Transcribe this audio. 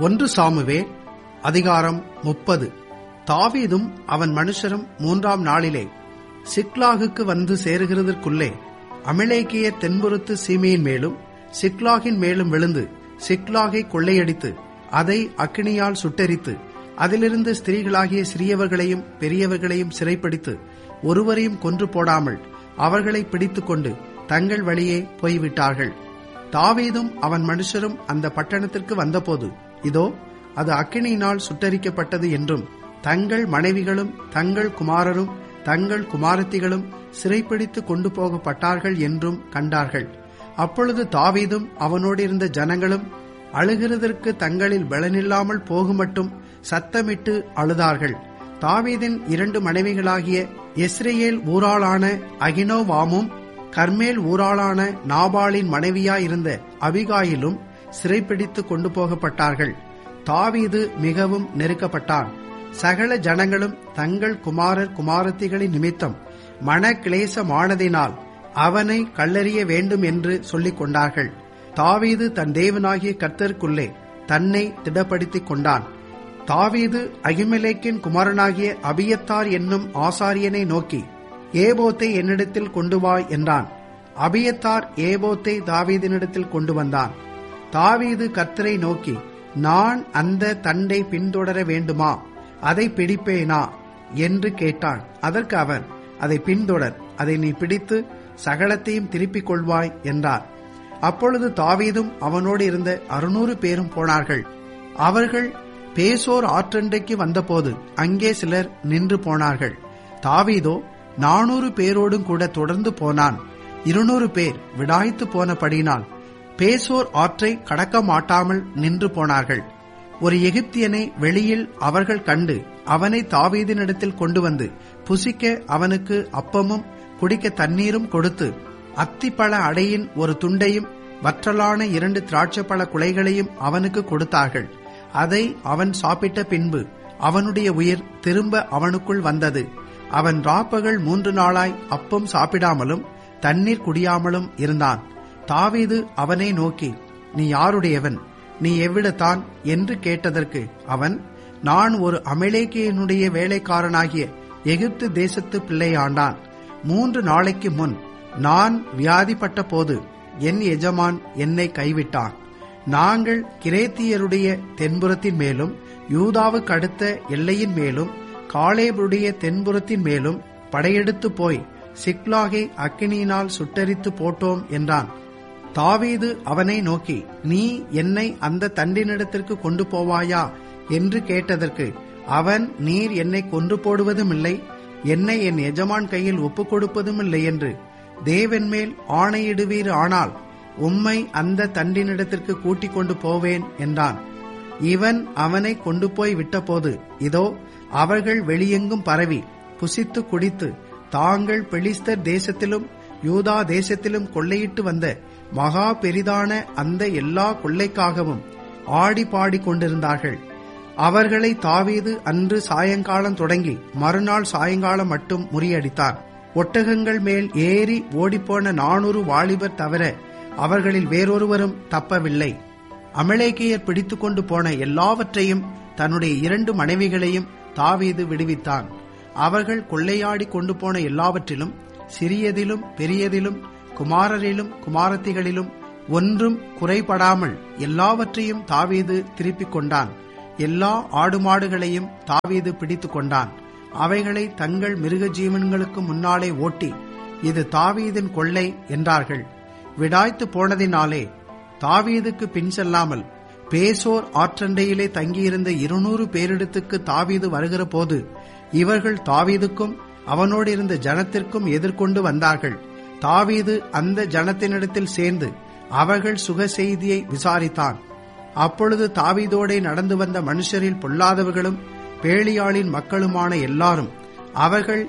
ஒன்று சாமுவே அதிகாரம் முப்பது தாவீதும் அவன் மனுஷரும் மூன்றாம் நாளிலே சிக்லாகுக்கு வந்து சேருகிறதற்குள்ளே அமிலேக்கிய தென்புறத்து சீமையின் மேலும் சிக்லாகின் மேலும் விழுந்து சிக்லாகை கொள்ளையடித்து அதை அக்கினியால் சுட்டெரித்து அதிலிருந்து ஸ்திரீகளாகிய சிறியவர்களையும் பெரியவர்களையும் சிறைப்பிடித்து ஒருவரையும் கொன்று போடாமல் அவர்களை பிடித்துக்கொண்டு தங்கள் வழியே போய்விட்டார்கள் தாவீதும் அவன் மனுஷரும் அந்த பட்டணத்திற்கு வந்தபோது இதோ அது அக்கினியினால் சுட்டரிக்கப்பட்டது என்றும் தங்கள் மனைவிகளும் தங்கள் குமாரரும் தங்கள் குமாரத்திகளும் சிறைப்பிடித்து கொண்டு போகப்பட்டார்கள் என்றும் கண்டார்கள் அப்பொழுது தாவீதும் அவனோடு இருந்த ஜனங்களும் அழுகிறதற்கு தங்களில் பலனில்லாமல் போகுமட்டும் சத்தமிட்டு அழுதார்கள் தாவீதின் இரண்டு மனைவிகளாகிய எஸ்ரேல் ஊராளான அகினோவாமும் கர்மேல் ஊராளான நாபாலின் மனைவியாயிருந்த அபிகாயிலும் சிறைப்பிடித்து கொண்டு போகப்பட்டார்கள் தாவீது மிகவும் நெருக்கப்பட்டான் சகல ஜனங்களும் தங்கள் குமாரர் குமாரத்திகளின் நிமித்தம் மன கிளேசமானதினால் அவனை கல்லறிய வேண்டும் என்று சொல்லிக் கொண்டார்கள் தாவீது தன் தேவனாகிய கர்த்தருக்குள்ளே தன்னை திடப்படுத்திக் கொண்டான் தாவீது அகிமலேக்கின் குமாரனாகிய அபியத்தார் என்னும் ஆசாரியனை நோக்கி ஏபோத்தை என்னிடத்தில் கொண்டு வா என்றான் அபியத்தார் ஏபோத்தை தாவீதினிடத்தில் கொண்டு வந்தான் தாவீது கர்த்தரை நோக்கி நான் அந்த தண்டை பின்தொடர வேண்டுமா அதை பிடிப்பேனா என்று கேட்டான் அதற்கு அவன் அதை பின்தொடர் அதை நீ பிடித்து சகலத்தையும் திருப்பிக் கொள்வாய் என்றார் அப்பொழுது தாவீதும் அவனோடு இருந்த அறுநூறு பேரும் போனார்கள் அவர்கள் பேசோர் ஆற்றண்டைக்கு வந்தபோது அங்கே சிலர் நின்று போனார்கள் தாவீதோ நானூறு பேரோடும் கூட தொடர்ந்து போனான் இருநூறு பேர் விடாய்த்து போனபடினால் பேசோர் ஆற்றை கடக்க மாட்டாமல் நின்று போனார்கள் ஒரு எகிப்தியனை வெளியில் அவர்கள் கண்டு அவனை தாவீதினிடத்தில் கொண்டு வந்து புசிக்க அவனுக்கு அப்பமும் குடிக்க தண்ணீரும் கொடுத்து அத்திப்பழ அடையின் ஒரு துண்டையும் வற்றலான இரண்டு திராட்சைப்பழ குலைகளையும் அவனுக்கு கொடுத்தார்கள் அதை அவன் சாப்பிட்ட பின்பு அவனுடைய உயிர் திரும்ப அவனுக்குள் வந்தது அவன் ராப்பகல் மூன்று நாளாய் அப்பம் சாப்பிடாமலும் தண்ணீர் குடியாமலும் இருந்தான் தாவீது அவனை நோக்கி நீ யாருடையவன் நீ எவ்விடத்தான் என்று கேட்டதற்கு அவன் நான் ஒரு அமலேக்கியனுடைய வேலைக்காரனாகிய எகிப்து தேசத்து பிள்ளையாண்டான் மூன்று நாளைக்கு முன் நான் வியாதிப்பட்ட போது என் எஜமான் என்னை கைவிட்டான் நாங்கள் கிரேத்தியருடைய தென்புறத்தின் மேலும் யூதாவுக்கு அடுத்த எல்லையின் மேலும் காலேபுடைய தென்புறத்தின் மேலும் படையெடுத்து போய் சிக்லாகை அக்கினியினால் சுட்டரித்து போட்டோம் என்றான் தாவீது அவனை நோக்கி நீ என்னை அந்த தண்டினிடத்திற்கு கொண்டு போவாயா என்று கேட்டதற்கு அவன் நீர் என்னை கொன்று போடுவதும் இல்லை என்னை என் எஜமான் கையில் ஒப்புக் கொடுப்பதும் இல்லை என்று தேவன் மேல் ஆணையிடுவீர் ஆனால் உம்மை அந்த தண்டினிடத்திற்கு கூட்டிக் கொண்டு போவேன் என்றான் இவன் அவனை கொண்டு போய் விட்டபோது இதோ அவர்கள் வெளியெங்கும் பரவி புசித்து குடித்து தாங்கள் பெலிஸ்தர் தேசத்திலும் யூதா தேசத்திலும் கொள்ளையிட்டு வந்த மகா பெரிதான அந்த எல்லா கொள்ளைக்காகவும் ஆடி பாடி கொண்டிருந்தார்கள் அவர்களை தாவீது அன்று சாயங்காலம் தொடங்கி மறுநாள் சாயங்காலம் மட்டும் முறியடித்தான் ஒட்டகங்கள் மேல் ஏறி ஓடிப்போன நானூறு வாலிபர் தவிர அவர்களில் வேறொருவரும் தப்பவில்லை அமலேக்கியர் பிடித்து கொண்டு போன எல்லாவற்றையும் தன்னுடைய இரண்டு மனைவிகளையும் தாவீது விடுவித்தான் அவர்கள் கொள்ளையாடி கொண்டு போன எல்லாவற்றிலும் சிறியதிலும் பெரியதிலும் குமாரரிலும் குமாரத்திகளிலும் ஒன்றும் குறைபடாமல் எல்லாவற்றையும் தாவீது திருப்பிக் கொண்டான் எல்லா ஆடு மாடுகளையும் தாவீது பிடித்து கொண்டான் அவைகளை தங்கள் மிருக ஜீவன்களுக்கு முன்னாலே ஓட்டி இது தாவீதின் கொள்ளை என்றார்கள் விடாய்த்து போனதினாலே தாவீதுக்கு பின் செல்லாமல் பேசோர் ஆற்றண்டையிலே தங்கியிருந்த இருநூறு பேரிடத்துக்கு தாவீது வருகிற போது இவர்கள் தாவீதுக்கும் அவனோடு இருந்த ஜனத்திற்கும் எதிர்கொண்டு வந்தார்கள் தாவீது அந்த ஜனத்தினிடத்தில் சேர்ந்து அவர்கள் சுக செய்தியை விசாரித்தான் அப்பொழுது தாவீதோடே நடந்து வந்த மனுஷரில் பொல்லாதவர்களும் பேளியாளின் மக்களுமான எல்லாரும் அவர்கள்